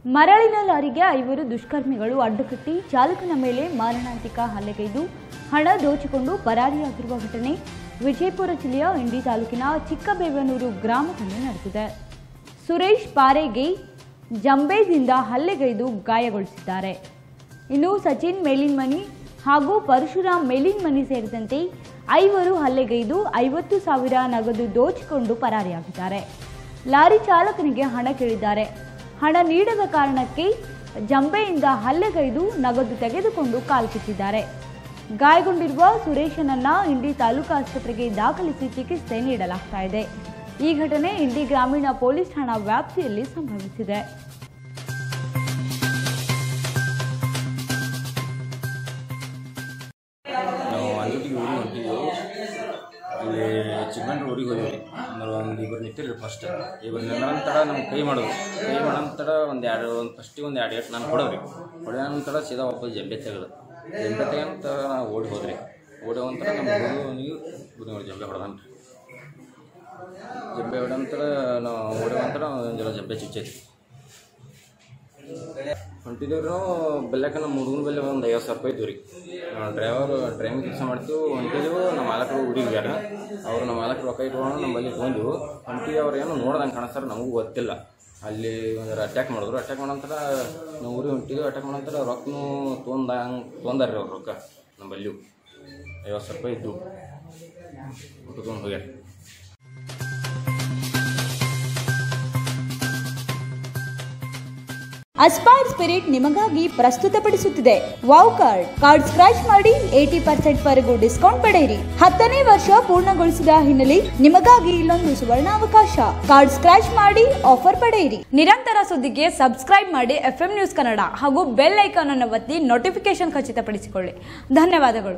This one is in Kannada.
ಮರಳಿನ ಲಾರಿಗೆ ಐವರು ದುಷ್ಕರ್ಮಿಗಳು ಅಡ್ಡುಕಟ್ಟಿ ಚಾಲಕನ ಮೇಲೆ ಮಾರಣಾಂತಿಕ ಹಲ್ಲೆಗೈದು ಹಣ ದೋಚಿಕೊಂಡು ಪರಾರಿಯಾಗಿರುವ ಘಟನೆ ವಿಜಯಪುರ ಜಿಲ್ಲೆಯ ಇಂಡಿ ತಾಲೂಕಿನ ಚಿಕ್ಕಬೇವನೂರು ಗ್ರಾಮದಲ್ಲಿ ನಡೆದಿದೆ ಸುರೇಶ್ ಪಾರೆಗೆ ಜಂಬೇದಿಂದ ಹಲ್ಲೆಗೈದು ಗಾಯಗೊಳಿಸಿದ್ದಾರೆ ಇನ್ನು ಸಚಿನ್ ಮೇಲಿನ್ಮನಿ ಹಾಗೂ ಪರಶುರಾಮ್ ಮೇಲಿನ್ಮನಿ ಸೇರಿದಂತೆ ಐವರು ಹಲ್ಲೆಗೈದು ಐವತ್ತು ಸಾವಿರ ನಗದು ದೋಚಿಕೊಂಡು ಪರಾರಿಯಾಗಿದ್ದಾರೆ ಲಾರಿ ಚಾಲಕನಿಗೆ ಹಣ ಕೇಳಿದ್ದಾರೆ ಹಣ ನೀಡದ ಕಾರಣಕ್ಕೆ ಜಂಬೆಯಿಂದ ಹಲ್ಲೆಗೈದು ನಗದು ತೆಗೆದುಕೊಂಡು ಕಾಲ್ಕಿತ್ತಿದ್ದಾರೆ ಗಾಯಗೊಂಡಿರುವ ಸುರೇಶನನ್ನ ಇಂಡಿ ತಾಲೂಕು ಆಸ್ಪತ್ರೆಗೆ ದಾಖಲಿಸಿ ಚಿಕಿತ್ಸೆ ನೀಡಲಾಗ್ತಾ ಇದೆ ಈ ಘಟನೆ ಇಂಡಿ ಗ್ರಾಮೀಣ ಪೊಲೀಸ್ ಠಾಣಾ ವ್ಯಾಪ್ತಿಯಲ್ಲಿ ಸಂಭವಿಸಿದೆ ನಾವು ಅಂಜುಟಿಗೆ ಊರಿಗೆ ಹೊಂಟಿದ್ದೆವು ಅಲ್ಲಿ ಚಿಕ್ಕಮಂಡ್ರಿ ಊರಿಗೆ ಹೋದ್ವಿ ಅಂದ್ರೆ ಒಂದು ಇಬ್ಬರು ನಿಂತಿರ್ರಿ ಫಸ್ಟ್ ಇಬ್ಬರು ನಿನ್ನ ನಂತರ ನಮ್ಗೆ ಕೈ ಮಾಡೋದು ಕೈ ಮಾಡೋ ನಂತರ ಒಂದು ಎರಡು ಒಂದು ಫಸ್ಟಿಗೆ ಒಂದು ಎರಡು ಏಟ್ ನಾನು ಕೊಡೋರಿ ಹೊಡೆದ ನಂತರ ಸೀದಾ ವಾಪಸ್ ಜಂಬೆ ತೆಗೆದು ಜಂಬೆ ತೆಗಂತ ನಾವು ಓಡಿ ಹೋದ್ರಿ ಓಡಿ ನಂತರ ನಮ್ಮ ಹುಡುಗ ನೀವು ಗುಡಿ ಜಂಬೆ ಹೊಡೆದನ್ರಿ ಜಂಬೆ ಹೊಡೆದ ನಂತರ ನಾವು ಓಡಿದ ನಂತರ ಒಂದು ಜರ ಜಂಬೆ ಚುಚ್ಚೈತಿ ಹೊಂಟಿದ್ದೇವ್ರಿ ನಾವು ಬೆಲ್ಲಕ್ಕೆ ನಮ್ಮ ಹುಡುಗನ ಬೆಲೆ ಒಂದು ಐವತ್ತು ಸಾವಿರ ರೂಪಾಯಿ ಇದ್ವು ರೀ ಡ್ರೈವರ್ ಡ್ರೈವಿಂಗ್ ಕೆಲಸ ಮಾಡ್ತೀವಿ ಹೊಂಟಿದ್ದೆವು ನಮ್ಮ ಮಾಲಕರು ಊರಿಗೆ ಹೋಗ್ಯಾರ ಅವರು ನಮ್ಮ ಮಾಲಕರು ರೊಕ್ಕ ಇಟ್ಕೊಂಡು ನಮ್ಮಲ್ಲಿ ತೊಗೊಂಡು ಹೊಂಟಿ ಅವ್ರು ಏನೋ ನೋಡ್ದಂಗೆ ಕಾಣಿಸ್ತಾರೆ ನಮಗೂ ಗೊತ್ತಿಲ್ಲ ಅಲ್ಲಿ ಒಂದರ ಅಟ್ಯಾಕ್ ಮಾಡಿದ್ರು ಅಟ್ಯಾಕ್ ಮಾಡೋ ನಂತರ ನಾವು ಊರಿಗೆ ಹೊಂಟಿದ್ದೆವು ಅಟ್ಯಾಕ್ ಮಾಡೋ ನಂತರ ರೊಕ್ಕನೂ ತೊಗೊಂಡಂಗೆ ತೊಗೊಂಡಾರ್ರಿ ಅವ್ರು ರೊಕ್ಕ ನಮ್ಮಲ್ಲಿ ಐವತ್ತು ಸಾವಿರ ರೂಪಾಯಿ ಇದ್ದವು ಊಟ ತೊಗೊಂಡು ಹೋಗ್ಯಾರ ಅಸ್ಪೈರ್ ಸ್ಪಿರಿಟ್ ನಿಮಗಾಗಿ ಪ್ರಸ್ತುತಪಡಿಸುತ್ತಿದೆ ವಾವ್ ಕಾರ್ಡ್ ಕಾರ್ಡ್ ಸ್ಕ್ರಾಚ್ ಮಾಡಿ ಏಟಿ ಪರ್ಸೆಂಟ್ ವರೆಗೂ ಡಿಸ್ಕೌಂಟ್ ಪಡೆಯಿರಿ ಹತ್ತನೇ ವರ್ಷ ಪೂರ್ಣಗೊಳಿಸಿದ ಹಿನ್ನೆಲೆ ನಿಮಗಾಗಿ ಇಲ್ಲೊಂದು ಸುವರ್ಣಾವಕಾಶ ಕಾರ್ಡ್ ಸ್ಕ್ರಾಚ್ ಮಾಡಿ ಆಫರ್ ಪಡೆಯಿರಿ ನಿರಂತರ ಸುದ್ದಿಗೆ ಸಬ್ಸ್ಕ್ರೈಬ್ ಮಾಡಿ ಎಫ್ ನ್ಯೂಸ್ ಕನ್ನಡ ಹಾಗೂ ಬೆಲ್ ಐಕಾನ್ ಅನ್ನು ಒತ್ತಿ ನೋಟಿಫಿಕೇಶನ್ ಖಚಿತಪಡಿಸಿಕೊಳ್ಳಿ ಧನ್ಯವಾದಗಳು